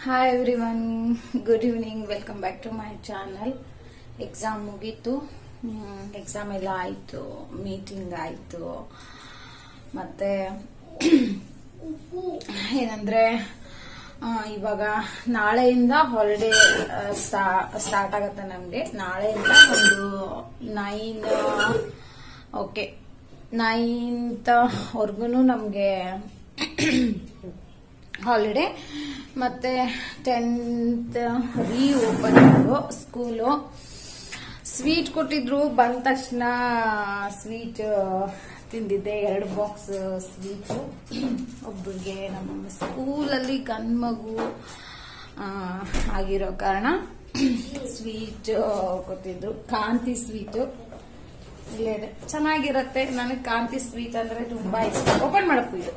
Hi everyone good evening welcome back to my channel exam ಮುಗೀತು exam ಎಲ್ಲ ಆಯಿತು meeting ಆಯಿತು ಮತ್ತೆ ಏನಂದ್ರೆ ಆ, ಇವಾಗ ನಾಳೆಯಿಂದ ಹಾಲಿಡೇ ಸ್ಟಾರ್ಟ್ ಆಗತ್ತೆ ನಮಗೆ ನಾಳೆಯಿಂದ ಒಂದು ನೈನ್ ಓಕೆ ನೈನ್ತ್ ವರ್ಗು ನಮಗೆ ಹಾಲಿಡೇ ಮತ್ತೆ ಟೆಂತ್ ರೀ ಓಪನಿಂಗು ಸ್ಕೂಲು ಸ್ವೀಟ್ ಕೊಟ್ಟಿದ್ರು ಬಂದ ತಕ್ಷಣ ಸ್ವೀಟ್ ತಿಂದಿದ್ದೆ ಎರಡು ಬಾಕ್ಸ್ ಸ್ವೀಟು ಒಬ್ಬರಿಗೆ ನಮ್ಮ ಸ್ಕೂಲಲ್ಲಿ ಗಂಡ್ಮಗು ಆ, ಆಗಿರೋ ಕಾರಣ ಸ್ವೀಟ್ ಕೊಟ್ಟಿದ್ರು ಕಾಂತಿ ಸ್ವೀಟು ಇಲ್ಲೇ ಇದೆ ಚೆನ್ನಾಗಿರತ್ತೆ ನನಗೆ ಕಾಂತಿ ಸ್ವೀಟ್ ಅಂದ್ರೆ ತುಂಬಾ ಇಷ್ಟ ಓಪನ್ ಮಾಡಪ್ಪು ಇದು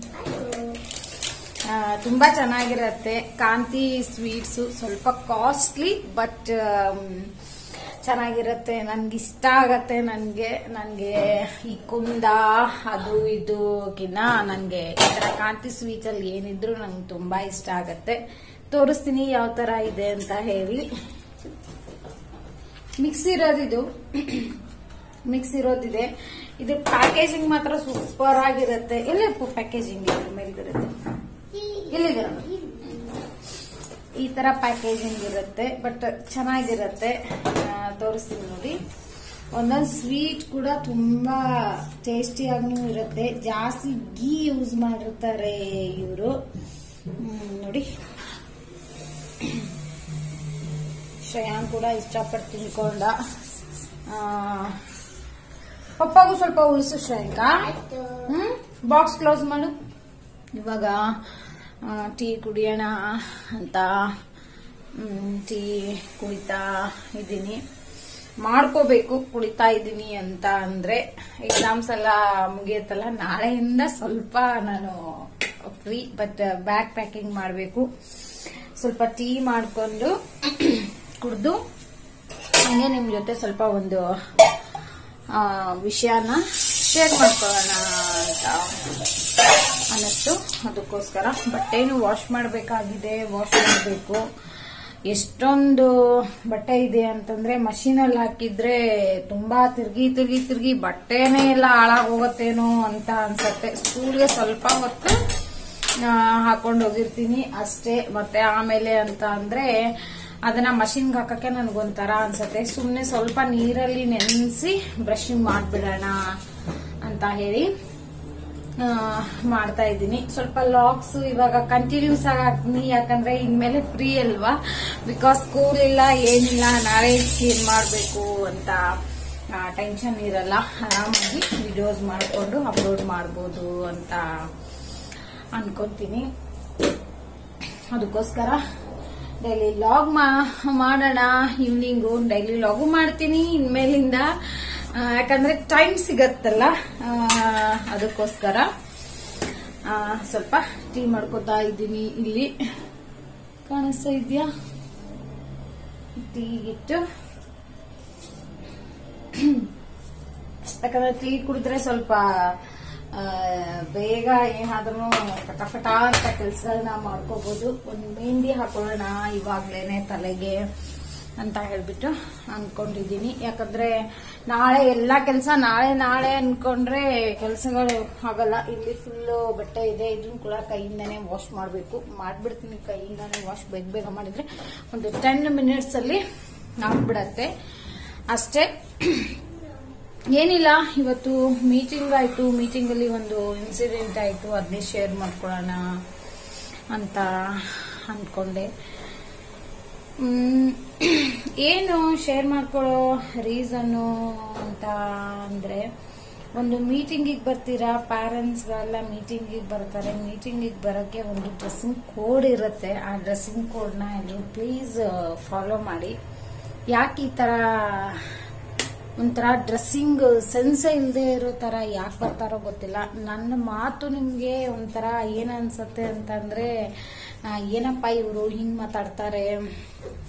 ಆ, ತುಂಬಾ ಚೆನ್ನಾಗಿರತ್ತೆ ಕಾಂತಿ ಸ್ವೀಟ್ಸ್ ಸ್ವಲ್ಪ ಕಾಸ್ಟ್ಲಿ ಬಟ್ ಚೆನ್ನಾಗಿರತ್ತೆ ನನ್ಗೆ ಇಷ್ಟ ಆಗತ್ತೆ ನನ್ಗೆ ನನ್ಗೆ ಈ ಕುಂದ ಅದು ಇದಕ್ಕಿನ್ನ ನನ್ಗೆ ಈ ತರ ಕಾಂತಿ ಸ್ವೀಟ್ ಅಲ್ಲಿ ಏನಿದ್ರು ನಂಗೆ ತುಂಬಾ ಇಷ್ಟ ಆಗತ್ತೆ ತೋರಿಸ್ತೀನಿ ಯಾವ ತರ ಇದೆ ಅಂತ ಹೇಳಿ ಮಿಕ್ಸ್ ಇರೋದಿದು ಮಿಕ್ಸ್ ಇರೋದಿದೆ ಇದು ಪ್ಯಾಕೇಜಿಂಗ್ ಮಾತ್ರ ಸೂಪರ್ ಆಗಿರುತ್ತೆ ಎಲ್ಲೇ ಪ್ಯಾಕೇಜಿಂಗ್ ಮೇಲ್ಗಿರುತ್ತೆ ಎಲ್ಲಿದೆ ನೋಡಿ? ಈ ತರ ಪ್ಯಾಕೇಜಿಂಗ್ ಇರುತ್ತೆ ಬಟ್ ಚೆನ್ನಾಗಿರುತ್ತೆ ಆ, ತೋರಿಸ್ತೀನಿ ನೋಡಿ ಒಂದೊಂದು ಸ್ವೀಟ್ ಕೂಡ ತುಂಬಾ ಟೇಸ್ಟಿಯಾಗೂ ಇರುತ್ತೆ ಜಾಸ್ತಿ ಗೀ ಯೂಸ್ ಮಾಡಿರ್ತಾರೆ ಇವರು ನೋಡಿ ಶ್ರೇಯಾನ್ ಕೂಡ ಇಷ್ಟಪಟ್ಟು ತಿನ್ಕೊಂಡ ಆ, ಪಪ್ಪಾಗೂ ಸ್ವಲ್ಪ ಉಳಿಸು ಶ್ರೇಯಾಂಕ ಹ್ಮ್ ಬಾಕ್ಸ್ ಕ್ಲೋಸ್ ಮಾಡು ಇವಾಗ ಆ, ಟೀ ಕುಡಿಯೋಣ ಅಂತ ಮ್, ಟೀ ಕುಡಿತಾ ಇದ್ದೀನಿ ಮಾಡ್ಕೋಬೇಕು ಕುಡಿತಾ ಇದ್ದೀನಿ ಅಂತ ಅಂದ್ರೆ ಎಕ್ಸಾಮ್ಸ್ ಎಲ್ಲ ಮುಗಿಯುತ್ತಲ್ಲ ನಾಳೆಯಿಂದ ಸ್ವಲ್ಪ ನಾನು ಫ್ರೀ ಬಟ್ ಬ್ಯಾಗ್ ಪ್ಯಾಕಿಂಗ್ ಮಾಡಬೇಕು ಸ್ವಲ್ಪ ಟೀ ಮಾಡಿಕೊಂಡು ಕುಡಿದು ಹಂಗೆ ನಿಮ್ ಜೊತೆ ಸ್ವಲ್ಪ ಒಂದು ಆ, ವಿಷಯನ ಶೇರ್ ಮಾಡ್ಕೊಳ್ಳೋಣ ಅಂತ ಅನ್ನಿಸ್ತು ಅದಕ್ಕೋಸ್ಕರ ಬಟ್ಟೆನು ವಾಶ್ ಮಾಡಬೇಕಾಗಿದೆ ವಾಶ್ ಮಾಡಬೇಕು ಎಷ್ಟೊಂದು ಬಟ್ಟೆ ಇದೆ ಅಂತಂದ್ರೆ ಮಷೀನಲ್ಲಿ ಹಾಕಿದ್ರೆ ತುಂಬಾ ತಿರ್ಗಿ ತಿರ್ಗಿ ತಿರ್ಗಿ ಬಟ್ಟೆನೇ ಎಲ್ಲ ಹಾಳಾಗೋಗತ್ತೇನೋ ಅಂತ ಅನ್ಸತ್ತೆ ಸ್ಕೂಲ್ಗೆ ಸ್ವಲ್ಪ ಹೊತ್ತು ಆ, ಹಾಕೊಂಡು ಹೋಗಿರ್ತೀನಿ ಅಷ್ಟೇ ಮತ್ತೆ ಆಮೇಲೆ ಅಂತ ಅಂದ್ರೆ ಅದನ್ನ ಮಷಿನ್ಗೆ ಹಾಕಕ್ಕೆ ನನ್ಗೊಂಥರ ಅನ್ಸತ್ತೆ ಸುಮ್ನೆ ಸ್ವಲ್ಪ ನೀರಲ್ಲಿ ನೆನೆಸಿ ಬ್ರಷಿಂಗ್ ಮಾಡ್ಬಿಡೋಣ ಅಂತ ಹೇಳಿ ಆ, ಮಾಡ್ತಾ ಇದ್ದೀನಿ ಸ್ವಲ್ಪ ಲಾಕ್ಸ್ ಇವಾಗ ಕಂಟಿನ್ಯೂಸ್ ಆಗಿ ಹಾಕ್ತೀನಿ ಯಾಕಂದ್ರೆ ಇನ್ಮೇಲೆ ಫ್ರೀ ಅಲ್ವಾ ಬಿಕಾಸ್ ಸ್ಕೂಲ್ ಇಲ್ಲ ಏನಿಲ್ಲ ನಾಳೆ ಏನ್ ಮಾಡ್ಬೇಕು ಅಂತ ಟೆನ್ಷನ್ ಇರಲ್ಲ ಆರಾಮಾಗಿ ವಿಡಿಯೋಸ್ ಮಾಡ್ಕೊಂಡು ಅಪ್ಲೋಡ್ ಮಾಡ್ಬೋದು ಅಂತ ಅನ್ಕೊಂತೀನಿ ಅದಕ್ಕೋಸ್ಕರ ಡೈಲಿ ಲಾಗ್ ಮಾಡೋಣ ಈವ್ನಿಂಗು ಡೈಲಿ ಲಾಗು ಮಾಡ್ತೀನಿ ಇನ್ಮೇಲಿಂದ ಆ, ಯಾಕಂದ್ರೆ ಟೈಮ್ ಸಿಗತ್ತಲ್ಲ ಆ, ಅದಕ್ಕೋಸ್ಕರ ಆ, ಸ್ವಲ್ಪ ಟೀ ಮಾಡ್ಕೋತಾ ಇದ್ದೀನಿ ಇಲ್ಲಿ ಕಾಣಿಸ್ತಾ ಇದೆಯಾ ಟೀ ಇಟ್ಟು ಯಾಕಂದ್ರೆ ಟೀ ಕುಡಿದ್ರೆ ಸ್ವಲ್ಪ ಆ, ಬೇಗ ಏನಾದ್ರೂ ಫಟಾಫಟ ಅಂತ ಕೆಲಸಗಳನ್ನ ಮಾಡ್ಕೋಬಹುದು ಒಂದು ಮೆಹಂದಿ ಹಾಕೊಳ್ಳೋಣ ಇವಾಗ್ಲೇನೆ ತಲೆಗೆ ಅಂತ ಹೇಳ್ಬಿಟ್ಟು ಅನ್ಕೊಂಡಿದೀನಿ ಯಾಕಂದ್ರೆ ನಾಳೆ ಎಲ್ಲಾ ಕೆಲಸ ನಾಳೆ ನಾಳೆ ಅನ್ಕೊಂಡ್ರೆ ಕೆಲಸಗಳು ಆಗಲ್ಲ ಇಲ್ಲಿ ಫುಲ್ ಬಟ್ಟೆ ಇದೆ ಇದನ್ನ ಕೂಡ ಕೈಯಿಂದಾನೇ ವಾಶ್ ಮಾಡಬೇಕು ಮಾಡ್ಬಿಡ್ತೀನಿ ಕೈಯಿಂದಾನೇ ವಾಶ್ ಬೇಗ ಬೇಗ ಮಾಡಿದ್ರೆ ಒಂದು ಟೆನ್ ಮಿನಿಟ್ಸ್ ಅಲ್ಲಿ ಆಗ್ಬಿಡತ್ತೆ ಅಷ್ಟೇ ಏನಿಲ್ಲ ಇವತ್ತು ಮೀಟಿಂಗ್ ಆಯ್ತು ಮೀಟಿಂಗ್ ಅಲ್ಲಿ ಒಂದು ಇನ್ಸಿಡೆಂಟ್ ಆಯ್ತು ಅದನ್ನೇ ಶೇರ್ ಮಾಡ್ಕೊಳ್ಳೋಣ ಅಂತ ಅನ್ಕೊಂಡೆ ಮ್, ಏನು ಶೇರ್ ಮಾಡ್ಕೊಳ್ಳೋ ರೀಸನ್ನು ಅಂತ ಅಂದ್ರೆ ಒಂದು ಮೀಟಿಂಗಿಗೆ ಬರ್ತೀರಾ ಪ್ಯಾರೆಂಟ್ಸ್ಗಳೆಲ್ಲ ಮೀಟಿಂಗಿಗೆ ಬರ್ತಾರೆ ಮೀಟಿಂಗಿಗೆ ಬರೋಕ್ಕೆ ಒಂದು ಡ್ರೆಸ್ಸಿಂಗ್ ಕೋಡ್ ಇರುತ್ತೆ ಆ ಡ್ರೆಸ್ಸಿಂಗ್ ಕೋಡ್ನ ಎಲ್ಲರೂ ಪ್ಲೀಸ್ ಫಾಲೋ ಮಾಡಿ ಯಾಕೆ ಈ ತರ ಒಂಥರ ಡ್ರೆಸ್ಸಿಂಗ್ ಸೆನ್ಸ್ ಇಲ್ಲದೆ ಇರೋ ತರ ಯಾಕೆ ಬರ್ತಾರೋ ಗೊತ್ತಿಲ್ಲ ನನ್ನ ಮಾತು ನಿಮ್ಗೆ ಒಂಥರ ಏನ್ ಅನ್ಸತ್ತೆ ಅಂತಂದ್ರೆ ಆ, ಏನಪ್ಪ ಇವರು ಹಿಂಗ್ ಮಾತಾಡ್ತಾರೆ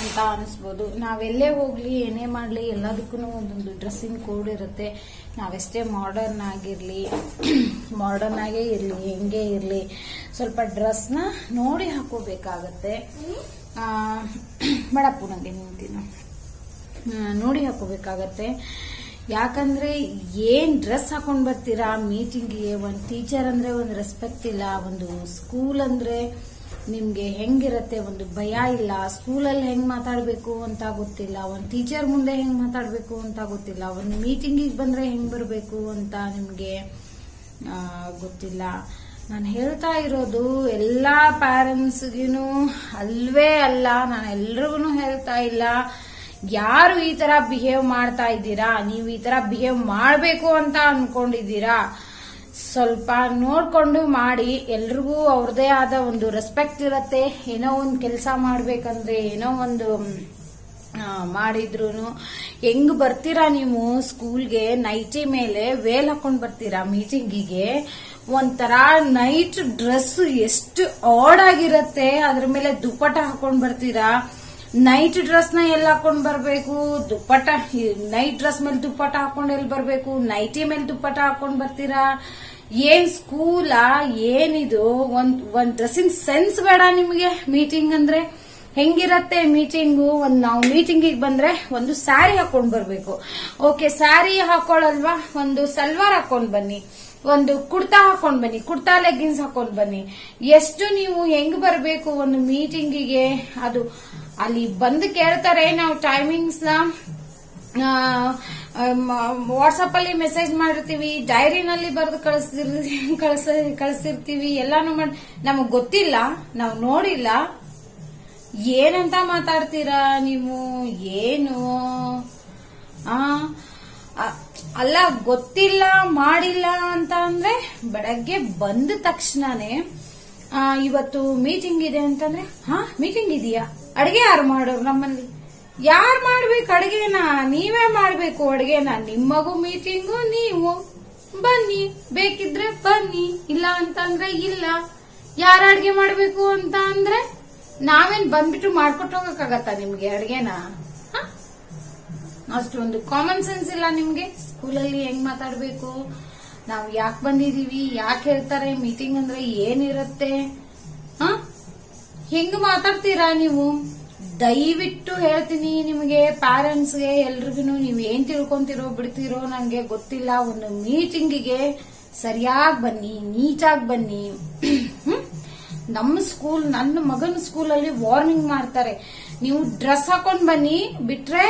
ಅಂತ ಅನಿಸ್ಬೋದು ನಾವೆಲ್ಲೇ ಹೋಗ್ಲಿ ಏನೇ ಮಾಡಲಿ ಎಲ್ಲದಕ್ಕೂ ಒಂದೊಂದು ಡ್ರೆಸ್ಸಿಂಗ್ ಕೋಡ್ ಇರುತ್ತೆ ನಾವೆಷ್ಟೇ ಮಾಡರ್ನ್ ಆಗಿರಲಿ ಮಾಡರ್ನ್ ಆಗೇ ಇರಲಿ ಹೆಂಗೆ ಇರಲಿ ಸ್ವಲ್ಪ ಡ್ರೆಸ್ನ ನೋಡಿ ಹಾಕೋಬೇಕಾಗತ್ತೆ ಆ, ಬೇಡಪ್ಪು ನನಗೆ ನಿಂತಿನ ನೋಡಿ ಹಾಕೋಬೇಕಾಗತ್ತೆ ಯಾಕಂದ್ರೆ ಏನ್ ಡ್ರೆಸ್ ಹಾಕೊಂಡ್ ಬರ್ತೀರಾ ಮೀಟಿಂಗ್ಗೆ ಒಂದು ಟೀಚರ್ ಅಂದ್ರೆ ಒಂದು ರೆಸ್ಪೆಕ್ಟ್ ಇಲ್ಲ ಒಂದು ಸ್ಕೂಲ್ ಅಂದ್ರೆ ನಿಮ್ಗೆ ಹೆಂಗಿರತ್ತೆ ಒಂದು ಭಯ ಇಲ್ಲ ಸ್ಕೂಲಲ್ಲಿ ಹೆಂಗ್ ಮಾತಾಡ್ಬೇಕು ಅಂತ ಗೊತ್ತಿಲ್ಲ ಒಂದು ಟೀಚರ್ ಮುಂದೆ ಹೆಂಗ್ ಮಾತಾಡ್ಬೇಕು ಅಂತ ಗೊತ್ತಿಲ್ಲ ಒಂದು ಮೀಟಿಂಗಿಗೆ ಬಂದ್ರೆ ಹೆಂಗ್ ಬರಬೇಕು ಅಂತ ನಿಮ್ಗೆ ಆ, ಗೊತ್ತಿಲ್ಲ ನಾನು ಹೇಳ್ತಾ ಇರೋದು ಎಲ್ಲಾ ಪ್ಯಾರೆಂಟ್ಸ್ಗಿನೂ ಅಲ್ವೇ ಅಲ್ಲ ನಾನು ಎಲ್ರಿಗೂ ಹೇಳ್ತಾ ಇಲ್ಲ ಯಾರು ಈ ತರ ಬಿಹೇವ್ ಮಾಡ್ತಾ ಇದ್ದೀರಾ ನೀವು ಈ ತರ ಬಿಹೇವ್ ಮಾಡಬೇಕು ಅಂತ ಅನ್ಕೊಂಡಿದ್ದೀರಾ ಸ್ವಲ್ಪ ನೋಡ್ಕೊಂಡು ಮಾಡಿ ಎಲ್ರಿಗೂ ಅವ್ರದೇ ಆದ ಒಂದು ರೆಸ್ಪೆಕ್ಟ್ ಇರತ್ತೆ ಏನೋ ಒಂದು ಕೆಲಸ ಮಾಡ್ಬೇಕಂದ್ರೆ ಏನೋ ಒಂದು ಆ, ಮಾಡಿದ್ರು ಹೆಂಗ್ ಬರ್ತೀರಾ ನೀವು ಸ್ಕೂಲ್ಗೆ ನೈಟಿ ಮೇಲೆ ವೇಲ್ ಹಾಕೊಂಡ್ ಬರ್ತೀರಾ ಮೀಟಿಂಗಿಗೆ ಒಂಥರ ನೈಟ್ ಡ್ರೆಸ್ ಎಷ್ಟು ಆಡ್ ಆಗಿರತ್ತೆ ಅದ್ರ ಮೇಲೆ ದುಪ್ಪಟ ಹಾಕೊಂಡ್ ಬರ್ತೀರಾ ನೈಟ್ ಡ್ರೆಸ್ ನ ಎಲ್ಲಿ ಹಾಕೊಂಡ್ ಬರ್ಬೇಕು ದುಪ್ಪಟ ನೈಟ್ ಡ್ರೆಸ್ ಮೇಲೆ ದುಪ್ಪಟ ಹಾಕೊಂಡ್ ಎಲ್ಲಿ ಬರ್ಬೇಕು ನೈಟಿ ಮೇಲೆ ದುಪ್ಪಟ ಹಾಕೊಂಡ್ ಬರ್ತೀರಾ ಏನ್ ಸ್ಕೂಲಾ ಏನಿದು ಒಂದ್ ಒಂದ್ ಡ್ರೆಸ್ಸಿಂಗ್ ಸೆನ್ಸ್ ಬೇಡ ನಿಮ್ಗೆ ಮೀಟಿಂಗ್ ಅಂದ್ರೆ ಹೆಂಗಿರತ್ತೆ ಮೀಟಿಂಗು ಒಂದ್ ನಾವು ಮೀಟಿಂಗಿಗೆ ಬಂದ್ರೆ ಒಂದು ಸ್ಯಾರಿ ಹಾಕೊಂಡ್ ಬರ್ಬೇಕು ಓಕೆ ಸ್ಯಾರಿ ಹಾಕೊಳ್ಳಲ್ವಾ ಒಂದು ಸಲ್ವಾರ್ ಹಾಕೊಂಡ್ ಬನ್ನಿ ಒಂದು ಕುರ್ತಾ ಹಾಕೊಂಡ್ ಬನ್ನಿ ಕುರ್ತಾ ಲೆಗ್ಗಿನ್ಸ್ ಹಾಕೊಂಡ್ ಬನ್ನಿ ಎಷ್ಟು ನೀವು ಹೆಂಗ್ ಬರ್ಬೇಕು ಒಂದು ಮೀಟಿಂಗಿಗೆ ಅದು ಅಲ್ಲಿ ಬಂದು ಕೇಳ್ತಾರೆ ನಾವು ಟೈಮಿಂಗ್ಸ್ ವಾಟ್ಸಪ್ ಅಲ್ಲಿ ಮೆಸೇಜ್ ಮಾಡಿರ್ತೀವಿ ಡೈರಿನಲ್ಲಿ ಬರೆದು ಕಳಿಸ್ತಿರ್ ಕಳ್ಸ ಕಳಿಸಿರ್ತೀವಿ ಎಲ್ಲಾನು ಮಾಡಿ ನಮಗ್ ಗೊತ್ತಿಲ್ಲ ನಾವು ನೋಡಿಲ್ಲ ಏನಂತ ಮಾತಾಡ್ತೀರಾ ನೀವು ಏನು ಆ ಆ, ಅಲ್ಲ ಗೊತ್ತಿಲ್ಲ ಮಾಡಿಲ್ಲ ಅಂತ ಅಂದ್ರೆ ಬೆಳಗ್ಗೆ ಬಂದ ತಕ್ಷಣನೇ ಆ, ಇವತ್ತು ಮೀಟಿಂಗ್ ಇದೆ ಅಂತಂದ್ರೆ ಹಾ ಮೀಟಿಂಗ್ ಇದೆಯಾ ಅಡಿಗೆ ಯಾರು ಮಾಡೋರು ನಮ್ಮಲ್ಲಿ ಯಾರು ಮಾಡ್ಬೇಕು ಅಡಿಗೆನ ನೀವೇ ಮಾಡ್ಬೇಕು ಅಡಿಗೆನ ನಿಮ್ಮಗೂ ಮೀಟಿಂಗು ನೀವು ಬನ್ನಿ ಬೇಕಿದ್ರೆ ಬನ್ನಿ ಇಲ್ಲ ಅಂತಂದ್ರೆ ಇಲ್ಲ ಯಾರ ಅಡ್ಗೆ ಮಾಡ್ಬೇಕು ಅಂತ ಅಂದ್ರೆ ನಾವೇನ್ ಬಂದ್ಬಿಟ್ಟು ಮಾಡ್ಕೊಟ್ಟು ಹೋಗಕ್ಕಾಗತ್ತ ನಿಮ್ಗೆ ಅಡ್ಗೆನ ಹ? ಅಷ್ಟೊಂದು ಕಾಮನ್ ಸೆನ್ಸ್ ಇಲ್ಲ ನಿಮ್ಗೆ ಸ್ಕೂಲಲ್ಲಿ ಹೆಂಗ್ ಮಾತಾಡ್ಬೇಕು ನಾವು ಯಾಕೆ ಬಂದಿದೀವಿ ಯಾಕೆ ಹೇಳ್ತಾರೆ ಮೀಟಿಂಗ್ ಅಂದ್ರೆ ಏನಿರುತ್ತೆ ಹ ಹೆಂಗ್ ಮಾತಾಡ್ತೀರಾ ನೀವು ದಯವಿಟ್ಟು ಹೇಳ್ತೀನಿ ನಿಮಗೆ ಪ್ಯಾರೆಂಟ್ಸ್ಗೆ ಎಲ್ರಿಗೂ ನೀವು ಏನ್ ತಿಳ್ಕೊಂತಿರೋ ಬಿಡ್ತಿರೋ ನಂಗೆ ಗೊತ್ತಿಲ್ಲ ಒಂದು ಮೀಟಿಂಗಿಗೆ ಸರಿಯಾಗಿ ಬನ್ನಿ ನೀಟಾಗಿ ಬನ್ನಿ ಹ್ಮ್? ನಮ್ಮ ಸ್ಕೂಲ್ ನನ್ನ ಮಗನ ಸ್ಕೂಲಲ್ಲಿ ವಾರ್ನಿಂಗ್ ಮಾಡ್ತಾರೆ ನೀವು ಡ್ರೆಸ್ ಹಾಕೊಂಡ್ ಬನ್ನಿ ಬಿಟ್ರೆ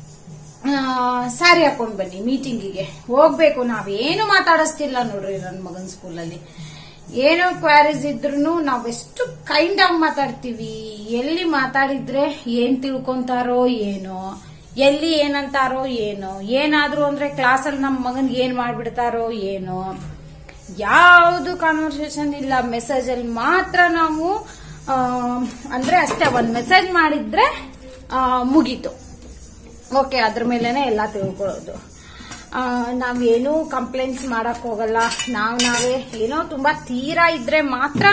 ಸ್ಯಾರಿ ಹಾಕೊಂಡ್ ಬನ್ನಿ ಮೀಟಿಂಗಿಗೆ ಹೋಗ್ಬೇಕು ನಾವೇನು ಮಾತಾಡಿಸ್ತಿಲ್ಲ ನೋಡ್ರಿ ನನ್ನ ಮಗನ ಸ್ಕೂಲಲ್ಲಿ ಏನೋ ಕ್ವಾರೀಸ್ ಇದ್ರು ನಾವೆಷ್ಟು ಕೈಂಡ್ ಆಗಿ ಮಾತಾಡ್ತೀವಿ ಎಲ್ಲಿ ಮಾತಾಡಿದ್ರೆ ಏನ್ ತಿಳ್ಕೊಂತಾರೋ ಏನೋ ಎಲ್ಲಿ ಏನಂತಾರೋ ಏನೋ ಏನಾದ್ರೂ ಅಂದ್ರೆ ಕ್ಲಾಸಲ್ಲಿ ನಮ್ಮ ಮಗನ್ಗೆ ಏನ್ ಮಾಡ್ಬಿಡ್ತಾರೋ ಏನೋ ಯಾವುದು ಕಾನ್ವರ್ಸೇಷನ್ ಇಲ್ಲ ಮೆಸೇಜ್ ಅಲ್ಲಿ ಮಾತ್ರ ನಾವು ಆ, ಅಂದ್ರೆ ಅಷ್ಟೇ ಒಂದ್ ಮೆಸೇಜ್ ಮಾಡಿದ್ರೆ ಆ, ಮುಗೀತು ಓಕೆ ಅದ್ರ ಮೇಲೆನೆ ಎಲ್ಲ ತಿಳ್ಕೊಳ್ಳೋದು ಆ, ನಾವೇನು ಕಂಪ್ಲೇಂಟ್ಸ್ ಮಾಡಕ್ ಹೋಗಲ್ಲ ನಾವ್ ನಾವೇ ಏನೋ ತುಂಬಾ ತೀರಾ ಇದ್ರೆ ಮಾತ್ರ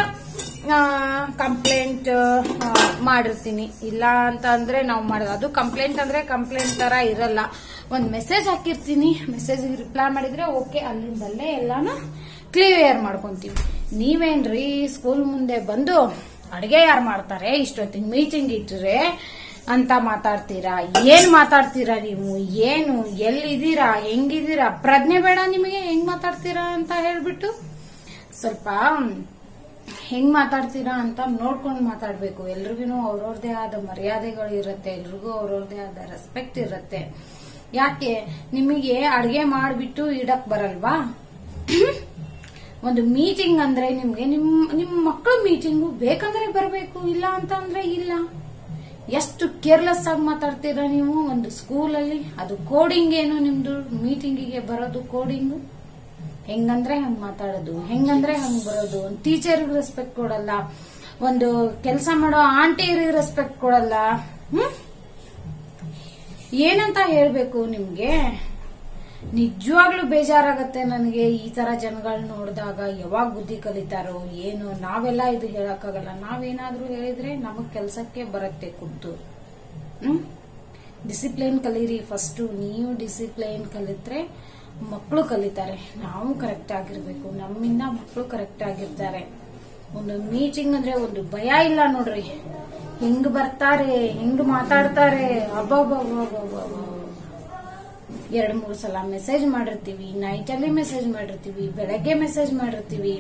ಕಂಪ್ಲೇಂಟ್ ಮಾಡಿರ್ತೀನಿ ಇಲ್ಲ ಅಂತ ಅಂದ್ರೆ ನಾವು ಮಾಡೋದು ಅದು ಕಂಪ್ಲೇಂಟ್ ಅಂದ್ರೆ ಕಂಪ್ಲೇಂಟ್ ತರ ಇರಲ್ಲ ಒಂದ್ ಮೆಸೇಜ್ ಹಾಕಿರ್ತೀನಿ ಮೆಸೇಜ್ ರಿಪ್ಲೈ ಮಾಡಿದ್ರೆ ಓಕೆ ಅಲ್ಲಿಂದಲ್ಲೇ ಎಲ್ಲಾನು ಕ್ಲಿಯರ್ ಮಾಡ್ಕೊಂತೀವಿ ನೀವೇನ್ರಿ ಸ್ಕೂಲ್ ಮುಂದೆ ಬಂದು ಅಡಿಗೆ ಯಾರು ಮಾಡ್ತಾರೆ ಇಷ್ಟೊತ್ತಿಗೆ ಮೀಟಿಂಗ್ ಇಟ್ಟರೆ ಅಂತ ಮಾತಾಡ್ತೀರಾ ಏನ್ ಮಾತಾಡ್ತೀರಾ ನೀವು ಏನು ಎಲ್ಲಿದ್ದೀರಾ ಹೆಂಗಿದ್ದೀರಾ ಪ್ರಜ್ಞೆ ಬೇಡ ನಿಮಗೆ ಹೆಂಗ್ ಮಾತಾಡ್ತೀರಾ ಅಂತ ಹೇಳ್ಬಿಟ್ಟು ಸ್ವಲ್ಪ ಹೆಂಗ್ ಮಾತಾಡ್ತೀರಾ ಅಂತ ನೋಡ್ಕೊಂಡು ಮಾತಾಡ್ಬೇಕು ಎಲ್ರಿಗೂ ಅವ್ರವ್ರದೇ ಆದ ಮರ್ಯಾದೆಗಳು ಇರುತ್ತೆ ಎಲ್ರಿಗೂ ಅವ್ರವ್ರದೇ ಆದ ರೆಸ್ಪೆಕ್ಟ್ ಇರುತ್ತೆ ಯಾಕೆ ನಿಮಗೆ ಅಡ್ಗೆ ಮಾಡ್ಬಿಟ್ಟು ಇಡಕ್ ಬರಲ್ವಾ ಒಂದು ಮೀಟಿಂಗ್ ಅಂದ್ರೆ ನಿಮ್ಗೆ ನಿಮ್ ನಿಮ್ ಮಕ್ಕಳು ಮೀಟಿಂಗು ಬೇಕಂದ್ರೆ ಬರಬೇಕು ಇಲ್ಲ ಅಂತ ಅಂದ್ರೆ ಇಲ್ಲ ಎಷ್ಟು ಕೇರ್ಲೆಸ್ ಆಗಿ ಮಾತಾಡ್ತೀರಾ ನೀವು ಒಂದು ಸ್ಕೂಲಲ್ಲಿ ಅದು ಕೋಡಿಂಗ್ ಏನು ನಿಮ್ದು ಮೀಟಿಂಗಿಗೆ ಬರೋದು ಕೋಡಿಂಗು ಹೆಂಗಂದ್ರೆ ಹಂಗ್ ಮಾತಾಡೋದು ಹೆಂಗಂದ್ರೆ ಹಂಗ್ ಬರೋದು ಒಂದು ಟೀಚರ್ಗೆ ರೆಸ್ಪೆಕ್ಟ್ ಕೊಡಲ್ಲ ಒಂದು ಕೆಲಸ ಮಾಡೋ ಆಂಟಿಯರಿಗೆ ರೆಸ್ಪೆಕ್ಟ್ ಕೊಡಲ್ಲ ಹ್ಮ್ ಏನಂತ ಹೇಳ್ಬೇಕು ನಿಮ್ಗೆ ನಿಜವಾಗ್ಲೂ ಬೇಜಾರಾಗತ್ತೆ ನನಗೆ ಈ ತರ ಜನಗಳು ನೋಡಿದಾಗ ಯಾವಾಗ ಬುದ್ಧಿ ಕಲಿತಾರೋ ಏನು ನಾವೆಲ್ಲ ಇದು ಹೇಳಕ್ಕಾಗಲ್ಲ ನಾವೇನಾದ್ರೂ ಹೇಳಿದ್ರೆ ನಮಗ್ ಕೆಲ್ಸಕ್ಕೆ ಬರುತ್ತೆ ಕುದ್ದು ಹ್ಮ್ ಡಿಸಿಪ್ಲಿನ್ ಕಲೀರಿ ಫಸ್ಟ್ ನೀವು ಡಿಸಿಪ್ಲಿನ್ ಕಲಿತ್ರೆ ಮಕ್ಕಳು ಕಲಿತಾರೆ ನಾವು ಕರೆಕ್ಟ್ ಆಗಿರ್ಬೇಕು ನಮ್ಮಿಂದ ಮಕ್ಕಳು ಕರೆಕ್ಟ್ ಆಗಿರ್ತಾರೆ ಒಂದು ಮೀಟಿಂಗ್ ಅಂದ್ರೆ ಒಂದು ಭಯ ಇಲ್ಲ ನೋಡ್ರಿ ಹೆಂಗ್ ಬರ್ತಾರೆ ಹೆಂಗ್ ಮಾತಾಡ್ತಾರೆ ಅಬ್ಬಬ್ಬಬ್ಬಬ್ಬಬ್ಬ ಎರಡ್ ಮೂರು ಸಲ ಮೆಸೇಜ್ ಮಾಡಿರ್ತೀವಿ ನೈಟ್ ಅಲ್ಲಿ ಮೆಸೇಜ್ ಮಾಡಿರ್ತೀವಿ ಬೆಳಗ್ಗೆ ಮೆಸೇಜ್ ಮಾಡಿರ್ತೀವಿ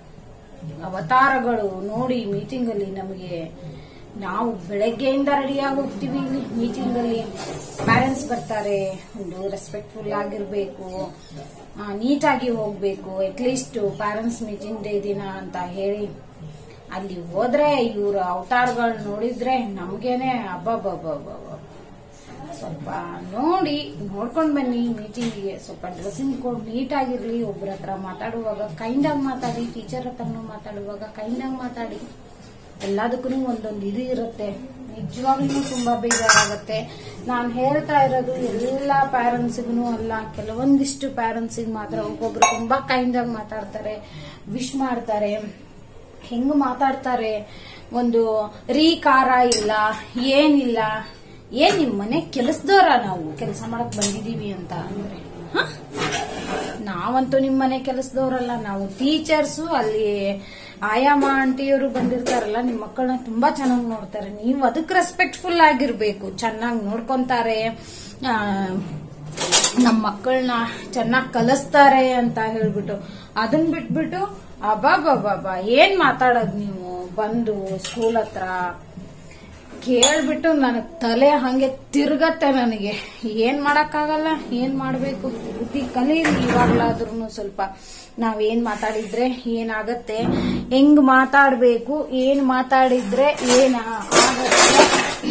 ಅವತಾರಗಳು ನೋಡಿ ಮೀಟಿಂಗ್ ಅಲ್ಲಿ ನಮಗೆ ನಾವು ಬೆಳಗ್ಗೆಯಿಂದ ರೆಡಿಯಾಗಿ ಹೋಗ್ತೀವಿ ಇಲ್ಲಿ ಮೀಟಿಂಗ್ ಅಲ್ಲಿ ಪ್ಯಾರೆಂಟ್ಸ್ ಬರ್ತಾರೆ ಒಂದು ರೆಸ್ಪೆಕ್ಟ್ಫುಲ್ ಆಗಿರ್ಬೇಕು ನೀಟಾಗಿ ಹೋಗ್ಬೇಕು ಅಟ್ಲೀಸ್ಟ್ ಪ್ಯಾರೆಂಟ್ಸ್ ಮೀಟಿಂಗ್ ಡೇ ದಿನ ಅಂತ ಹೇಳಿ ಅಲ್ಲಿ ಹೋದ್ರೆ ಇವ್ರ ಅವತಾರಗಳು ನೋಡಿದ್ರೆ ನಮ್ಗೇನೆ ಅಬ್ಬಬ್ಬಬ್ಬಬ್ಬ ಸ್ವಲ್ಪ ನೋಡಿ ನೋಡ್ಕೊಂಡ್ ಬನ್ನಿ ಮೀಟಿಂಗಿಗೆ ಸ್ವಲ್ಪ ಡ್ರೆಸ್ಸಿಂಗ್ ಕೋಡ್ ನೀಟ್ ಆಗಿರ್ಲಿ ಒಬ್ಬರ ಹತ್ರ ಮಾತಾಡುವಾಗ ಕೈಂಡ್ ಆಗಿ ಮಾತಾಡಿ ಟೀಚರ್ ಹತ್ರನೂ ಮಾತಾಡುವಾಗ ಕೈಂಡ್ ಆಗಿ ಮಾತಾಡಿ ಎಲ್ಲದಕ್ಕೂ ಒಂದೊಂದು ಇದು ಇರುತ್ತೆ ನಿಜವಾಗ್ಲೂ ತುಂಬಾ ಬೇಜಾರಾಗತ್ತೆ ನಾನು ಹೇಳ್ತಾ ಇರೋದು ಎಲ್ಲ ಪ್ಯಾರೆಂಟ್ಸ್ಗೂ ಅಲ್ಲ ಕೆಲವೊಂದಿಷ್ಟು ಪ್ಯಾರೆಂಟ್ಸಿಗೆ ಮಾತ್ರ ಒಬ್ಬೊಬ್ರು ತುಂಬಾ ಕೈಂಡ್ ಆಗಿ ಮಾತಾಡ್ತಾರೆ ವಿಶ್ ಮಾಡ್ತಾರೆ ಹೆಂಗ್ ಮಾತಾಡ್ತಾರೆ ಒಂದು ರೀಕಾರ ಇಲ್ಲ ಏನಿಲ್ಲ ಏನ್ ನಿಮ್ ಮನೆ ಕೆಲಸದವರ ನಾವು ಕೆಲಸ ಮಾಡಕ್ ಬಂದಿದೀವಿ ಅಂತ ಅಂದ್ರೆ ಹ? ನಾವಂತೂ ನಿಮ್ ಮನೆ ಕೆಲಸದವರಲ್ಲ ನಾವು ಟೀಚರ್ಸು ಅಲ್ಲಿ ಆಯಾಮ ಆಂಟಿಯವರು ಬಂದಿರ್ತಾರಲ್ಲ ನಿಮ್ ಮಕ್ಕಳನ್ನ ತುಂಬಾ ಚೆನ್ನಾಗಿ ನೋಡ್ತಾರೆ ನೀವು ಅದಕ್ಕೆ ರೆಸ್ಪೆಕ್ಟ್ಫುಲ್ ಆಗಿರ್ಬೇಕು ಚೆನ್ನಾಗಿ ನೋಡ್ಕೊಂತಾರೆ ಆ, ನಮ್ಮ ಮಕ್ಕಳನ್ನ ಚೆನ್ನಾಗಿ ಕಲಿಸ್ತಾರೆ ಅಂತ ಹೇಳ್ಬಿಟ್ಟು ಅದನ್ ಬಿಟ್ಬಿಟ್ಟು ಅಬಾಬಾಬಾಬಾ ಏನ್ ಮಾತಾಡೋದ್ ನೀವು ಬಂದು ಸ್ಕೂಲ್ ಹತ್ರ ಕೇಳ್ಬಿಟ್ಟು ನನಗ್ ತಲೆ ಹಂಗೆ ತಿರ್ಗತ್ತೆ ನನಗೆ ಏನ್ ಮಾಡಕ್ಕಾಗಲ್ಲ ಏನ್ ಮಾಡ್ಬೇಕು ಬುದ್ಧಿ ಕಲೀರಿ ಇವಾಗ್ಲಾದ್ರೂ ಸ್ವಲ್ಪ ನಾವೇನ್ ಮಾತಾಡಿದ್ರೆ ಏನಾಗತ್ತೆ ಹೆಂಗ್ ಮಾತಾಡ್ಬೇಕು ಏನ್ ಮಾತಾಡಿದ್ರೆ ಏನ್ ಆಗತ್ತೆ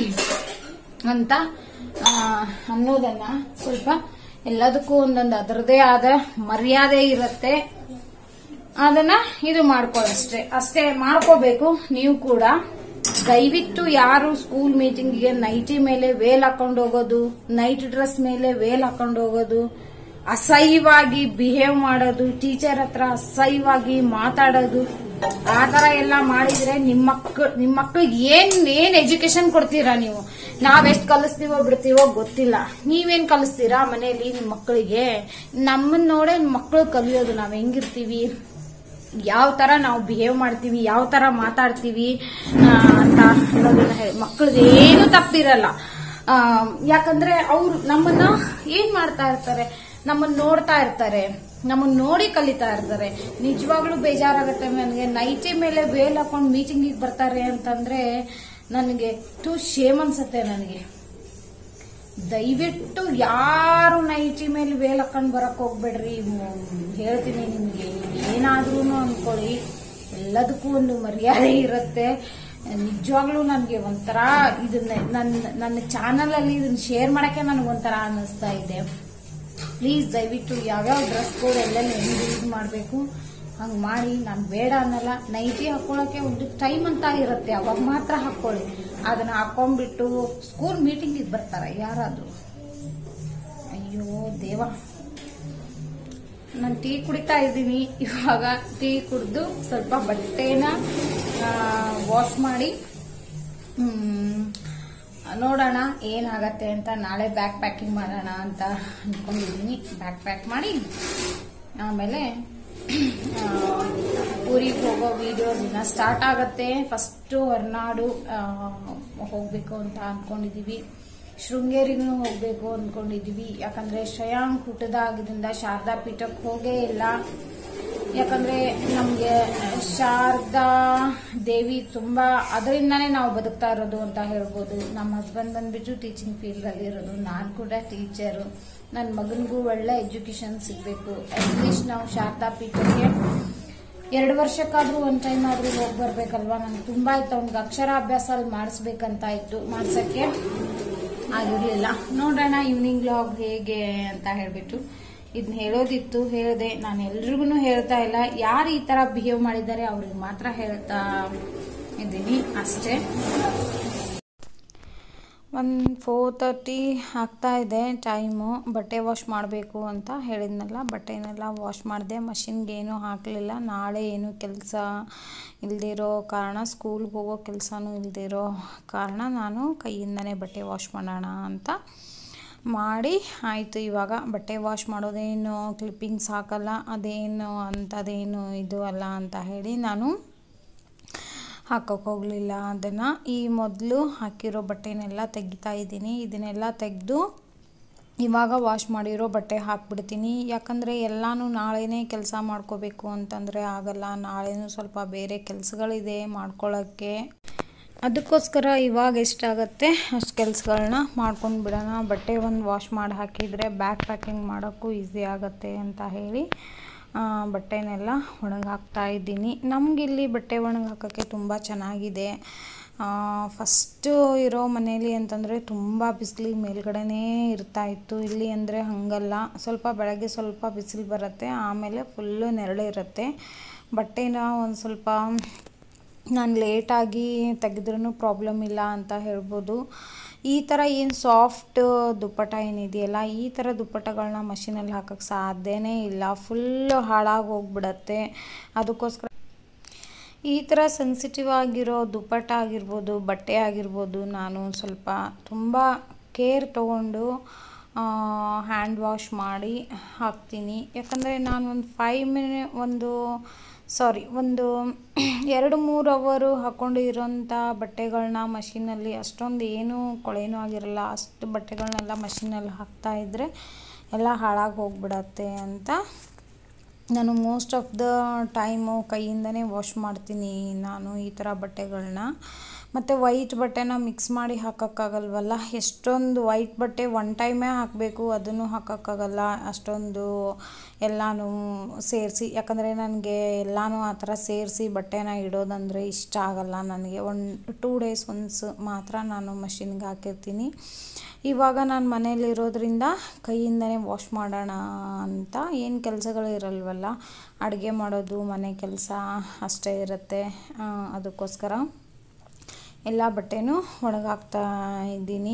ಅಂತ ಆ, ಅನ್ನೋದನ್ನ ಸ್ವಲ್ಪ ಎಲ್ಲದಕ್ಕೂ ಒಂದೊಂದು ಅದರದೇ ಆದ ಮರ್ಯಾದೆ ಇರತ್ತೆ ಅದನ್ನ ಇದು ಮಾಡ್ಕೊಳ್ಳಷ್ಟೇ ಅಷ್ಟೇ ಮಾಡ್ಕೋಬೇಕು ನೀವು ಕೂಡ ದಯವಿಟ್ಟು ಯಾರು ಸ್ಕೂಲ್ ಮೀಟಿಂಗ್ಗೆ ನೈಟಿ ಮೇಲೆ ವೇಲ್ ಹಾಕೊಂಡು ಹೋಗೋದು ನೈಟ್ ಡ್ರೆಸ್ ಮೇಲೆ ವೇಲ್ ಹಾಕೊಂಡು ಹೋಗೋದು ಅಸಹ್ಯವಾಗಿ ಬಿಹೇವ್ ಮಾಡೋದು ಟೀಚರ್ ಹತ್ರ ಅಸಹ್ಯವಾಗಿ ಮಾತಾಡೋದು ಆ ತರ ಎಲ್ಲ ಮಾಡಿದ್ರೆ ನಿಮ್ಮ ಮಕ್ಕಳು ನಿಮ್ಮ ಮಕ್ಳಿಗೆ ಏನ್ ಏನ್ ಎಜುಕೇಶನ್ ಕೊಡ್ತೀರಾ ನೀವು ನಾವೆಷ್ಟ್ ಕಲಿಸ್ತೀವೋ ಬಿಡ್ತೀವೋ ಗೊತ್ತಿಲ್ಲ ನೀವೇನ್ ಕಲಿಸ್ತೀರಾ ಮನೆಯಲ್ಲಿ ನಿಮ್ ಮಕ್ಕಳಿಗೆ ನಮ್ಮನ್ನ ನೋಡೇ ಮಕ್ಕಳು ಕಲಿಯೋದು ನಾವ್ ಹೆಂಗಿರ್ತೀವಿ ಯಾವ ತರ ನಾವು ಬಿಹೇವ್ ಮಾಡ್ತೀವಿ ಯಾವ ತರ ಮಾತಾಡ್ತೀವಿ ಆ, ಅಂತ ಅನ್ನೋದನ್ನ ಹೇಳಿ ಮಕ್ಕಳದ್ದು ಏನು ತಪ್ಪಿರಲ್ಲ ಆ, ಯಾಕಂದ್ರೆ ಅವ್ರು ನಮ್ಮನ್ನ ಏನ್ ಮಾಡ್ತಾ ಇರ್ತಾರೆ ನಮ್ಮನ್ನ ನೋಡ್ತಾ ಇರ್ತಾರೆ ನಮ್ಮನ್ನ ನೋಡಿ ಕಲಿತಾ ಇರ್ತಾರೆ ನಿಜವಾಗ್ಲೂ ಬೇಜಾರಾಗತ್ತೆ ನನಗೆ ನೈಟಿ ಮೇಲೆ ವೇಲ್ ಹಾಕೊಂಡು ಮೀಟಿಂಗಿಗೆ ಬರ್ತಾರೆ ಅಂತಂದ್ರೆ ನನಗೆ ಟು ಶೇಮ್ ಅನ್ಸತ್ತೆ ನನಗೆ ದಯವಿಟ್ಟು ಯಾರು ನೈಟಿ ಮೇಲೆ ವೇಲ್ ಹಾಕೊಂಡ್ ಬರಕ್ ಹೋಗ್ಬೇಡ್ರಿ ಮ್, ಹೇಳ್ತೀನಿ ನಿಮ್ಗೆ ಏನಾದ್ರೂ ಅನ್ಕೊಳ್ಳಿ ಎಲ್ಲದಕ್ಕೂ ಒಂದು ಮರ್ಯಾದೆ ಇರುತ್ತೆ ನಿಜವಾಗ್ಲೂ ನನಗೆ ಒಂಥರ ಇದನ್ನ ನನ್ನ ನನ್ನ ಚಾನಲ್ ಅಲ್ಲಿ ಇದನ್ನ ಶೇರ್ ಮಾಡಕ್ಕೆ ನನಗೆ ಒಂಥರ ಅನ್ನಿಸ್ತಾ ಇದೆ ಪ್ಲೀಸ್ ದಯವಿಟ್ಟು ಯಾವ್ಯಾವ ಡ್ರೆಸ್ ಕೋಡ್ ಎಲ್ಲೆಲ್ಲಿ ಹೆಂಗ್ ಯೂಸ್ ಮಾಡಬೇಕು ಹಂಗ್ ಮಾಡಿ ನಾನು ಬೇಡ ಅನ್ನಲ್ಲ ನೈಟಿ ಹಾಕೊಳ್ಳೋಕೆ ಒಂದು ಟೈಮ್ ಅಂತ ಇರುತ್ತೆ ಅವಾಗ ಮಾತ್ರ ಹಾಕೊಳ್ಳಿ ಅದನ್ನ ಹಾಕೊಂಡ್ಬಿಟ್ಟು ಸ್ಕೂಲ್ ಮೀಟಿಂಗಿಗೆ ಬರ್ತಾರ ಯಾರಾದ್ರೂ ಅಯ್ಯೋ ದೇವ ನಾನು ಟೀ ಕುಡಿತಾ ಇದ್ದೀನಿ ಇವಾಗ ಟೀ ಕುಡಿದು ಸ್ವಲ್ಪ ಬಟ್ಟೆನ ವಾಶ್ ಮಾಡಿ ಹ್ಮ್, ನೋಡೋಣ ಏನಾಗತ್ತೆ ಅಂತ ನಾಳೆ ಬ್ಯಾಗ್ ಪ್ಯಾಕಿಂಗ್ ಮಾಡೋಣ ಅಂತ ಅನ್ಕೊಂಡಿದ್ದೀನಿ ಬ್ಯಾಗ್ ಪ್ಯಾಕ್ ಮಾಡಿ ಆಮೇಲೆ ಆ, ಊರಿಗೆ ಹೋಗೋ ವಿಡಿಯೋಸ್ ಇನ್ನ ಸ್ಟಾರ್ಟ್ ಆಗತ್ತೆ ಫಸ್ಟ್ ಹೊರನಾಡು ಆ, ಹೋಗ್ಬೇಕು ಅಂತ ಅನ್ಕೊಂಡಿದೀವಿ ಶೃಂಗೇರಿಗೂ ಹೋಗ್ಬೇಕು ಅನ್ಕೊಂಡಿದೀವಿ ಯಾಕಂದ್ರೆ ಶ್ರೇಯಾಂಕ್ ಹುಟ್ಟದಾಗಿದಿಂದ ಶಾರದಾ ಪೀಠಕ್ಕೆ ಹೋಗೇ ಇಲ್ಲ ಯಾಕಂದ್ರೆ ನಮ್ಗೆ ಶಾರದಾ ದೇವಿ ತುಂಬಾ ಅದರಿಂದಾನೇ ನಾವು ಬದುಕ್ತಾ ಇರೋದು ಅಂತ ಹೇಳ್ಬೋದು ನಮ್ಮ ಹಸ್ಬೆಂಡ್ ಬಂದ್ಬಿಟ್ಟು ಟೀಚಿಂಗ್ ಫೀಲ್ಡ್ ಅಲ್ಲಿ ಇರೋದು ನಾನು ಕೂಡ ಟೀಚರು ನನ್ನ ಮಗನಿಗೂ ಒಳ್ಳೆ ಎಜುಕೇಶನ್ ಸಿಗ್ಬೇಕು ಅಟ್ಲೀಸ್ಟ್ ನಾವು ಶಾರದಾ ಪೀಠಕ್ಕೆ ಎರಡು ವರ್ಷಕ್ಕಾದ್ರೂ ಒಂದ್ ಟೈಮ್ ಆದ್ರೂ ಹೋಗಿ ಬರ್ಬೇಕಲ್ವಾ ನಂಗೆ ತುಂಬಾ ಇತ್ತು ಅವ್ನಿಗೆ ಅಕ್ಷರಾಭ್ಯಾಸ ಅಲ್ಲಿ ಮಾಡಿಸ್ಬೇಕಂತ ಇತ್ತು ಮಾಡ್ಸಕ್ಕೆ ಆಗಿರ್ಲಿಲ್ಲ ನೋಡೋಣ ಈವ್ನಿಂಗ್ ಲಾಗ್ ಹೇಗೆ ಅಂತ ಹೇಳ್ಬಿಟ್ಟು ಇದನ್ನ ಹೇಳೋದಿತ್ತು ಹೇಳಿದೆ ನಾನು ಎಲ್ರಿಗೂ ಹೇಳ್ತಾ ಇಲ್ಲ ಯಾರು ಈ ತರ ಬಿಹೇವ್ ಮಾಡಿದ್ದಾರೆ ಅವ್ರಿಗೆ ಮಾತ್ರ ಹೇಳ್ತಾ ಇದ್ದೀನಿ ಅಷ್ಟೇ ಒಂದು ಫೋರ್ ತರ್ಟಿ ಆಗ್ತಾ ಇದೆ ಟೈಮು ಬಟ್ಟೆ ವಾಶ್ ಮಾಡಬೇಕು ಅಂತ ಹೇಳಿದ್ನಲ್ಲ ಬಟ್ಟೆನೆಲ್ಲ ವಾಶ್ ಮಾಡಿದೆ ಮಷಿನ್ಗೆ ಏನೂ ಹಾಕಲಿಲ್ಲ ನಾಳೆ ಏನು ಕೆಲಸ ಇಲ್ದಿರೋ ಕಾರಣ ಸ್ಕೂಲ್ಗೆ ಹೋಗೋ ಕೆಲಸನೂ ಇಲ್ದಿರೋ ಕಾರಣ ನಾನು ಕೈಯಿಂದನೇ ಬಟ್ಟೆ ವಾಶ್ ಮಾಡೋಣ ಅಂತ ಮಾಡಿ ಆಯಿತು ಇವಾಗ ಬಟ್ಟೆ ವಾಶ್ ಮಾಡೋದೇನು ಕ್ಲಿಪ್ಪಿಂಗ್ಸ್ ಹಾಕಲ್ಲ ಅದೇನು ಅಂಥದ್ದೇನು ಇದು ಅಲ್ಲ ಅಂತ ಹೇಳಿ ನಾನು ಹಾಕೋಕೆ ಹೋಗಲಿಲ್ಲ ಅದನ್ನು ಈ ಮೊದಲು ಹಾಕಿರೋ ಬಟ್ಟೆನೆಲ್ಲ ತೆಗಿತಾ ಇದ್ದೀನಿ ಇದನ್ನೆಲ್ಲ ತೆಗೆದು ಇವಾಗ ವಾಶ್ ಮಾಡಿರೋ ಬಟ್ಟೆ ಹಾಕ್ಬಿಡ್ತೀನಿ ಯಾಕಂದರೆ ಎಲ್ಲನೂ ನಾಳೆನೇ ಕೆಲಸ ಮಾಡ್ಕೋಬೇಕು ಅಂತಂದರೆ ಆಗಲ್ಲ ನಾಳೆನೂ ಸ್ವಲ್ಪ ಬೇರೆ ಕೆಲಸಗಳಿದೆ ಮಾಡ್ಕೊಳ್ಳೋಕ್ಕೆ ಅದಕ್ಕೋಸ್ಕರ ಇವಾಗ ಎಷ್ಟಾಗತ್ತೆ ಅಷ್ಟು ಕೆಲಸಗಳನ್ನ ಮಾಡ್ಕೊಂಡು ಬಿಡೋಣ ಬಟ್ಟೆ ಒಂದು ವಾಶ್ ಮಾಡಿ ಹಾಕಿದರೆ ಬ್ಯಾಗ್ ಪ್ಯಾಕಿಂಗ್ ಮಾಡೋಕ್ಕೂ ಈಸಿ ಆಗುತ್ತೆ ಅಂತ ಹೇಳಿ ಬಟ್ಟೆನೆಲ್ಲ ಒಣಗಿ ಹಾಕ್ತಾ ಇದ್ದೀನಿ ನಮಗಿಲ್ಲಿ ಬಟ್ಟೆ ಒಣಗಿ ಹಾಕೋಕ್ಕೆ ತುಂಬ ಚೆನ್ನಾಗಿದೆ ಫಸ್ಟು ಇರೋ ಮನೇಲಿ ಅಂತಂದರೆ ತುಂಬ ಬಿಸಿಲಿಗೆ ಮೇಲ್ಗಡೆನೇ ಇರ್ತಾಯಿತ್ತು ಇಲ್ಲಿ ಅಂದರೆ ಹಾಗಲ್ಲ ಸ್ವಲ್ಪ ಬೆಳಗ್ಗೆ ಸ್ವಲ್ಪ ಬಿಸಿಲು ಬರುತ್ತೆ ಆಮೇಲೆ ಫುಲ್ಲು ನೆರಳಿರುತ್ತೆ ಬಟ್ಟೆನ ಒಂದು ಸ್ವಲ್ಪ ನಾನು ಲೇಟಾಗಿ ತೆಗೆದ್ರೂ ಪ್ರಾಬ್ಲಮ್ ಇಲ್ಲ ಅಂತ ಹೇಳ್ಬೋದು ಈ ಥರ ಏನು ಸಾಫ್ಟ್ ದುಪ್ಪಟ ಏನಿದೆಯಲ್ಲ ಈ ಥರ ದುಪ್ಪಟಗಳನ್ನ ಮಷಿನಲ್ಲಿ ಹಾಕೋಕ್ಕೆ ಸಾಧ್ಯನೇ ಇಲ್ಲ ಫುಲ್ಲು ಹಾಳಾಗಿ ಹೋಗ್ಬಿಡತ್ತೆ ಅದಕ್ಕೋಸ್ಕರ ಈ ಥರ ಸೆನ್ಸಿಟಿವ್ ಆಗಿರೋ ದುಪ್ಪಟ ಆಗಿರ್ಬೋದು ಬಟ್ಟೆ ಆಗಿರ್ಬೋದು ನಾನು ಸ್ವಲ್ಪ ತುಂಬ ಕೇರ್ ತೊಗೊಂಡು ಹ್ಯಾಂಡ್ ವಾಶ್ ಮಾಡಿ ಹಾಕ್ತೀನಿ ಯಾಕಂದರೆ ನಾನು ಒಂದು ಫೈವ್ ಮಿನಿ ಒಂದು ಸಾರಿ ಒಂದು ಎರಡು ಮೂರು ಅವರು ಹಾಕ್ಕೊಂಡಿರೋಂಥ ಬಟ್ಟೆಗಳನ್ನ ಮಷಿನಲ್ಲಿ ಅಷ್ಟೊಂದು ಏನೂ ಕೊಳೆನೂ ಆಗಿರಲ್ಲ ಅಷ್ಟು ಬಟ್ಟೆಗಳನ್ನೆಲ್ಲ ಮಷಿನಲ್ಲಿ ಹಾಕ್ತಾಯಿದ್ರೆ ಎಲ್ಲ ಹಾಳಾಗಿ ಹೋಗ್ಬಿಡತ್ತೆ ಅಂತ ನಾನು ಮೋಸ್ಟ್ ಆಫ್ ದ ಟೈಮು ಕೈಯಿಂದನೇ ವಾಶ್ ಮಾಡ್ತೀನಿ ನಾನು ಈ ಥರ ಬಟ್ಟೆಗಳನ್ನ ಮತ್ತು ವೈಟ್ ಬಟ್ಟೆನ ಮಿಕ್ಸ್ ಮಾಡಿ ಹಾಕೋಕ್ಕಾಗಲ್ವಲ್ಲ ಎಷ್ಟೊಂದು ವೈಟ್ ಬಟ್ಟೆ ಒನ್ ಟೈಮೇ ಹಾಕಬೇಕು ಅದನ್ನು ಹಾಕೋಕ್ಕಾಗಲ್ಲ ಅಷ್ಟೊಂದು ಎಲ್ಲನೂ ಸೇರಿಸಿ ಯಾಕಂದರೆ ನನಗೆ ಎಲ್ಲನೂ ಆ ಥರ ಸೇರಿಸಿ ಬಟ್ಟೆನ ಇಡೋದಂದರೆ ಇಷ್ಟ ಆಗಲ್ಲ ನನಗೆ ಒನ್ ಟೂ ಡೇಸ್ ಒನ್ಸ್ ಮಾತ್ರ ನಾನು ಮಷಿನ್ಗೆ ಹಾಕಿರ್ತೀನಿ ಇವಾಗ ನಾನು ಮನೇಲಿರೋದ್ರಿಂದ ಕೈಯಿಂದನೇ ವಾಶ್ ಮಾಡೋಣ ಅಂತ ಏನು ಕೆಲಸಗಳು ಇರಲ್ವಲ್ಲ ಅಡುಗೆ ಮಾಡೋದು ಮನೆ ಕೆಲಸ ಅಷ್ಟೇ ಇರುತ್ತೆ ಅದಕ್ಕೋಸ್ಕರ ಎಲ್ಲ ಬಟ್ಟೆನೂ ಒಣಗಾಕ್ತಾ ಇದ್ದೀನಿ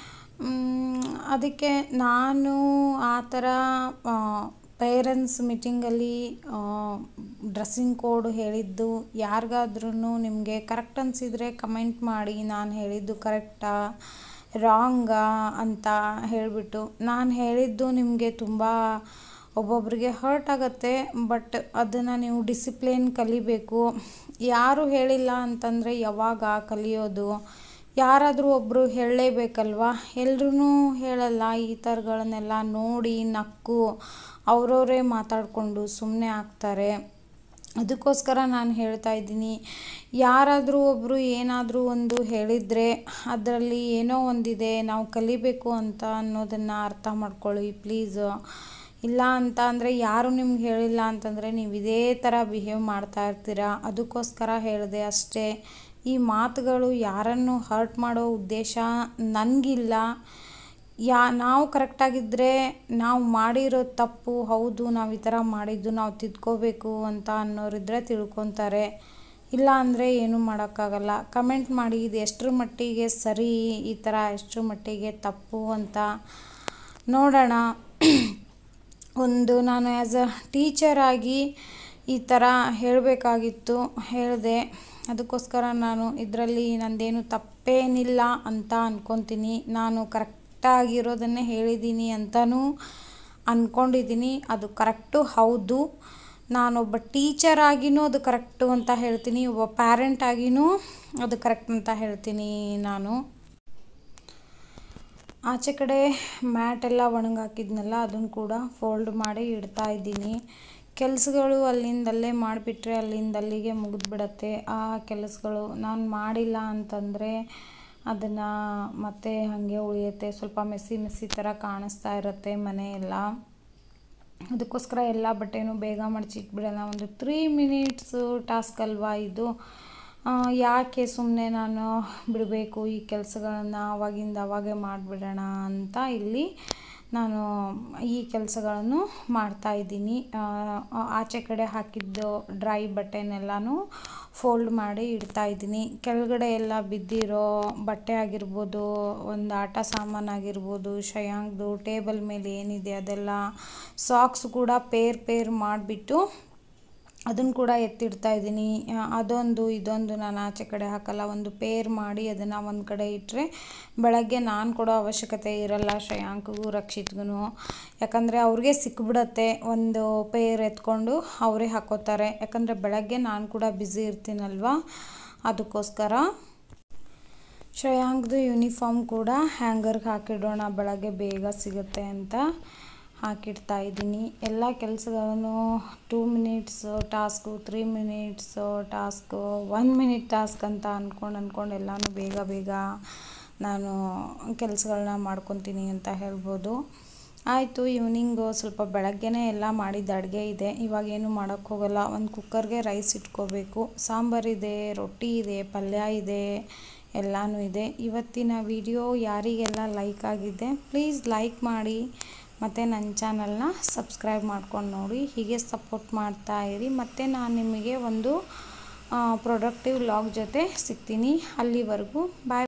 ಅದಕ್ಕೆ ನಾನು ಆ ಥರ ಪೇರೆಂಟ್ಸ್ ಮೀಟಿಂಗಲ್ಲಿ ಡ್ರೆಸ್ಸಿಂಗ್ ಕೋಡ್ ಹೇಳಿದ್ದು ಯಾರಿಗಾದ್ರೂ ನಿಮಗೆ ಕರೆಕ್ಟ್ ಅನಿಸಿದರೆ ಕಮೆಂಟ್ ಮಾಡಿ ನಾನು ಹೇಳಿದ್ದು ಕರೆಕ್ಟಾ ರಾಂಗಾ ಅಂತ ಹೇಳಿಬಿಟ್ಟು ನಾನು ಹೇಳಿದ್ದು ನಿಮಗೆ ತುಂಬ ಒಬ್ಬೊಬ್ಬರಿಗೆ ಹರ್ಟ್ ಆಗುತ್ತೆ ಬಟ್ ಅದನ್ನು ನೀವು ಡಿಸಿಪ್ಲಿನ್ ಕಲಿಬೇಕು ಯಾರು ಹೇಳಿಲ್ಲ ಅಂತಂದರೆ ಯಾವಾಗ ಕಲಿಯೋದು ಯಾರಾದರೂ ಒಬ್ಬರು ಹೇಳಲೇಬೇಕಲ್ವ ಎಲ್ರೂ ಹೇಳಲ್ಲ ಈ ಥರಗಳನ್ನೆಲ್ಲ ನೋಡಿ ನಕ್ಕು ಅವರವರೇ ಮಾತಾಡಿಕೊಂಡು ಸುಮ್ಮನೆ ಆಗ್ತಾರೆ ಅದಕ್ಕೋಸ್ಕರ ನಾನು ಹೇಳ್ತಾ ಇದ್ದೀನಿ ಯಾರಾದರೂ ಒಬ್ಬರು ಏನಾದರೂ ಒಂದು ಹೇಳಿದರೆ ಅದರಲ್ಲಿ ಏನೋ ಒಂದಿದೆ ನಾವು ಕಲಿಬೇಕು ಅಂತ ಅನ್ನೋದನ್ನು ಅರ್ಥ ಮಾಡ್ಕೊಳ್ಳಿ ಪ್ಲೀಸು ಇಲ್ಲ ಅಂತ ಅಂದರೆ ಯಾರು ನಿಮ್ಗೆ ಹೇಳಿಲ್ಲ ಅಂತಂದರೆ ನೀವು ಇದೇ ಥರ ಬಿಹೇವ್ ಮಾಡ್ತಾ ಇರ್ತೀರ ಅದಕ್ಕೋಸ್ಕರ ಹೇಳಿದೆ ಅಷ್ಟೇ ಈ ಮಾತುಗಳು ಯಾರನ್ನು ಹರ್ಟ್ ಮಾಡೋ ಉದ್ದೇಶ ನನಗಿಲ್ಲ ಯಾ ನಾವು ಕರೆಕ್ಟಾಗಿದ್ದರೆ ನಾವು ಮಾಡಿರೋ ತಪ್ಪು ಹೌದು ನಾವು ಈ ಥರ ಮಾಡಿದ್ದು ನಾವು ತಿದ್ಕೋಬೇಕು ಅಂತ ಅನ್ನೋರಿದ್ರೆ ತಿಳ್ಕೊತಾರೆ ಇಲ್ಲ ಅಂದರೆ ಏನೂ ಮಾಡೋಕ್ಕಾಗಲ್ಲ ಕಮೆಂಟ್ ಮಾಡಿ ಇದು ಎಷ್ಟರ ಮಟ್ಟಿಗೆ ಸರಿ ಈ ಥರ ಎಷ್ಟರ ಮಟ್ಟಿಗೆ ತಪ್ಪು ಅಂತ ನೋಡೋಣ ಒಂದು ನಾನು ಆ್ಯಸ್ ಅ ಟೀಚರಾಗಿ ಈ ಥರ ಹೇಳಬೇಕಾಗಿತ್ತು ಹೇಳಿದೆ ಅದಕ್ಕೋಸ್ಕರ ನಾನು ಇದರಲ್ಲಿ ನಂದೇನು ತಪ್ಪೇನಿಲ್ಲ ಅಂತ ಅಂದ್ಕೊತೀನಿ ನಾನು ಕರೆಕ್ಟಾಗಿರೋದನ್ನೇ ಹೇಳಿದ್ದೀನಿ ಅಂತಲೂ ಅಂದ್ಕೊಂಡಿದ್ದೀನಿ ಅದು ಕರೆಕ್ಟು ಹೌದು ನಾನೊಬ್ಬ ಟೀಚರ್ ಆಗಿನೂ ಅದು ಕರೆಕ್ಟು ಅಂತ ಹೇಳ್ತೀನಿ ಒಬ್ಬ ಪ್ಯಾರೆಂಟ್ ಆಗಿನೂ ಅದು ಕರೆಕ್ಟ್ ಅಂತ ಹೇಳ್ತೀನಿ ನಾನು ಆಚೆ ಕಡೆ ಮ್ಯಾಟ್ ಎಲ್ಲ ಒಣಗಾಕಿದ್ನಲ್ಲ ಅದನ್ನು ಕೂಡ ಫೋಲ್ಡ್ ಮಾಡಿ ಇಡ್ತಾ ಇದ್ದೀನಿ ಕೆಲಸಗಳು ಅಲ್ಲಿಂದಲ್ಲೇ ಮಾಡಿಬಿಟ್ರೆ ಅಲ್ಲಿಂದ ಅಲ್ಲಿಗೆ ಮುಗಿದ್ಬಿಡತ್ತೆ ಆ ಕೆಲಸಗಳು ನಾನು ಮಾಡಿಲ್ಲ ಅಂತಂದರೆ ಅದನ್ನು ಮತ್ತೆ ಹಾಗೆ ಉಳಿಯುತ್ತೆ ಸ್ವಲ್ಪ ಮೆಸ್ಸಿ ಮೆಸ್ಸಿ ಥರ ಕಾಣಿಸ್ತಾ ಇರುತ್ತೆ ಮನೆ ಎಲ್ಲ ಅದಕ್ಕೋಸ್ಕರ ಎಲ್ಲ ಬಟ್ಟೆನೂ ಬೇಗ ಮಡಚಿಟ್ಬಿಡೋಣ ಒಂದು ತ್ರೀ ಮಿನಿಟ್ಸು ಟಾಸ್ಕ್ ಅಲ್ವಾ ಇದು ಯಾಕೆ ಸುಮ್ಮನೆ ನಾನು ಬಿಡಬೇಕು ಈ ಕೆಲಸಗಳನ್ನು ಅವಾಗಿಂದ ಅವಾಗೆ ಮಾಡಿಬಿಡೋಣ ಅಂತ ಇಲ್ಲಿ ನಾನು ಈ ಕೆಲಸಗಳನ್ನು ಮಾಡ್ತಾ ಇದ್ದೀನಿ ಆಚೆ ಕಡೆ ಹಾಕಿದ್ದು ಡ್ರೈ ಬಟ್ಟೆನೆಲ್ಲನೂ ಫೋಲ್ಡ್ ಮಾಡಿ ಇಡ್ತಾ ಇದ್ದೀನಿ ಕೆಳಗಡೆ ಎಲ್ಲ ಬಿದ್ದಿರೋ ಬಟ್ಟೆ ಆಗಿರ್ಬೋದು ಒಂದು ಆಟ ಸಾಮಾನು ಆಗಿರ್ಬೋದು ಶಯಾಂಕ್ದು ಟೇಬಲ್ ಮೇಲೆ ಏನಿದೆ ಅದೆಲ್ಲ ಸಾಕ್ಸ್ ಕೂಡ ಪೇರ್ ಪೇರ್ ಮಾಡಿಬಿಟ್ಟು ಅದನ್ನು ಕೂಡ ಎತ್ತಿಡ್ತಾ ಇದ್ದೀನಿ ಅದೊಂದು ಇದೊಂದು ನಾನು ಆಚೆ ಕಡೆ ಹಾಕಲ್ಲ ಒಂದು ಪೇರ್ ಮಾಡಿ ಅದನ್ನು ಒಂದು ಕಡೆ ಇಟ್ಟರೆ ಬೆಳಗ್ಗೆ ನಾನು ಕೊಡೋ ಅವಶ್ಯಕತೆ ಇರಲ್ಲ ಶ್ರೇಯಾಂಕ್ಗೂ ರಕ್ಷಿತ್ಗೂ ಯಾಕಂದರೆ ಅವ್ರಿಗೆ ಸಿಕ್ಬಿಡತ್ತೆ ಒಂದು ಪೇರ್ ಎತ್ಕೊಂಡು ಅವರೇ ಹಾಕೋತಾರೆ ಯಾಕಂದರೆ ಬೆಳಗ್ಗೆ ನಾನು ಕೂಡ ಬ್ಯುಸಿ ಇರ್ತೀನಲ್ವ ಅದಕ್ಕೋಸ್ಕರ ಶ್ರೇಯಾಂಕ್ದು ಯೂನಿಫಾರ್ಮ್ ಕೂಡ ಹ್ಯಾಂಗರ್ಗೆ ಹಾಕಿಡೋಣ ಬೆಳಗ್ಗೆ ಬೇಗ ಸಿಗುತ್ತೆ ಅಂತ ಹಾಕಿಡ್ತಾ ಇದ್ದೀನಿ ಎಲ್ಲ ಕೆಲಸಗಳನ್ನು two minutes task three minutes task one minute task ಅಂತ ಅಂದ್ಕೊಂಡು ಅಂದ್ಕೊಂಡು ಎಲ್ಲನೂ ಬೇಗ ಬೇಗ ನಾನು ಕೆಲಸಗಳನ್ನ ಮಾಡ್ಕೊತೀನಿ ಅಂತ ಹೇಳ್ಬೋದು ಆಯಿತು ಈವ್ನಿಂಗು ಸ್ವಲ್ಪ ಬೆಳಗ್ಗೆನೇ ಎಲ್ಲ ಮಾಡಿದ ಅಡುಗೆ ಇದೆ ಇವಾಗ ಏನು ಮಾಡೋಕ್ಕೆ ಹೋಗಲ್ಲ ಒಂದು ಕುಕ್ಕರ್ಗೆ ರೈಸ್ ಇಟ್ಕೋಬೇಕು ಸಾಂಬಾರಿದೆ ರೊಟ್ಟಿ ಇದೆ ಪಲ್ಯ ಇದೆ ಎಲ್ಲನೂ ಇದೆ ಇವತ್ತಿನ ವಿಡಿಯೋ ಯಾರಿಗೆಲ್ಲ ಲೈಕ್ ಆಗಿದೆ ಪ್ಲೀಸ್ ಲೈಕ್ ಮಾಡಿ ಮತ್ತು ನನ್ನ ಚಾನಲ್ನ ಸಬ್ಸ್ಕ್ರೈಬ್ ಮಾಡ್ಕೊಂಡು ನೋಡಿ ಹೀಗೆ ಸಪೋರ್ಟ್ ಮಾಡ್ತಾ ಇರಿ ಮತ್ತು ನಾನು ನಿಮಗೆ ಒಂದು ಪ್ರೊಡಕ್ಟಿವ್ ಲಾಗ್ ಜೊತೆ ಸಿಗ್ತೀನಿ ಅಲ್ಲಿವರೆಗೂ ಬಾಯ್